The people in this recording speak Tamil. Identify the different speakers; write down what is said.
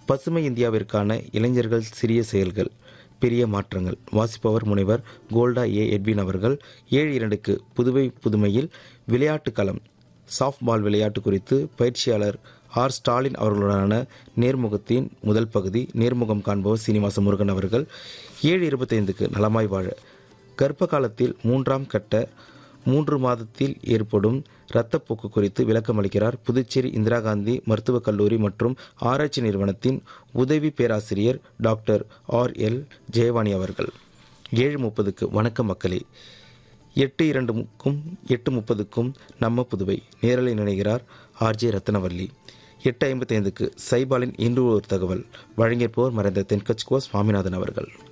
Speaker 1: பசுமை இந்தியாவிற்கான இளைஞர்கள் சிறிய செயல்கள் பெரிய மாற்றங்கள் வாசிப்பவர் முனைவர் கோல்டா ஏ எட்வின் அவர்கள் ஏழு இரண்டுக்கு புதுவை புதுமையில் விளையாட்டு களம் சாஃப்ட் பால் விளையாட்டு குறித்து பயிற்சியாளர் ஆர் ஸ்டாலின் அவர்களுடனான நேர்முகத்தின் முதல் பகுதி நேர்முகம் காண்பவர் சீனிவாச முருகன் அவர்கள் ஏழு இருபத்தைந்துக்கு நலமாய் வாழ கர்ப்ப காலத்தில் மூன்றாம் கட்ட மூன்று மாதத்தில் ஏற்படும் இரத்தப்போக்கு குறித்து விளக்கம் அளிக்கிறார் புதுச்சேரி இந்திரா காந்தி மருத்துவக் கல்லூரி மற்றும் ஆராய்ச்சி நிறுவனத்தின் உதவி பேராசிரியர் டாக்டர் ஆர் எல் ஜெயவாணி அவர்கள் ஏழு முப்பதுக்கு வணக்கம் மக்களே எட்டு இரண்டுக்கும் எட்டு முப்பதுக்கும் நம்ம புதுவை நேரலை நினைகிறார் ஆர்ஜே ரத்னவல்லி எட்டு ஐம்பத்தைந்துக்கு சைபாலின் இன்று ஒரு தகவல் வழங்கியிருப்போர் மறைந்த தென்கட்சிகோ சுவாமிநாதன் அவர்கள்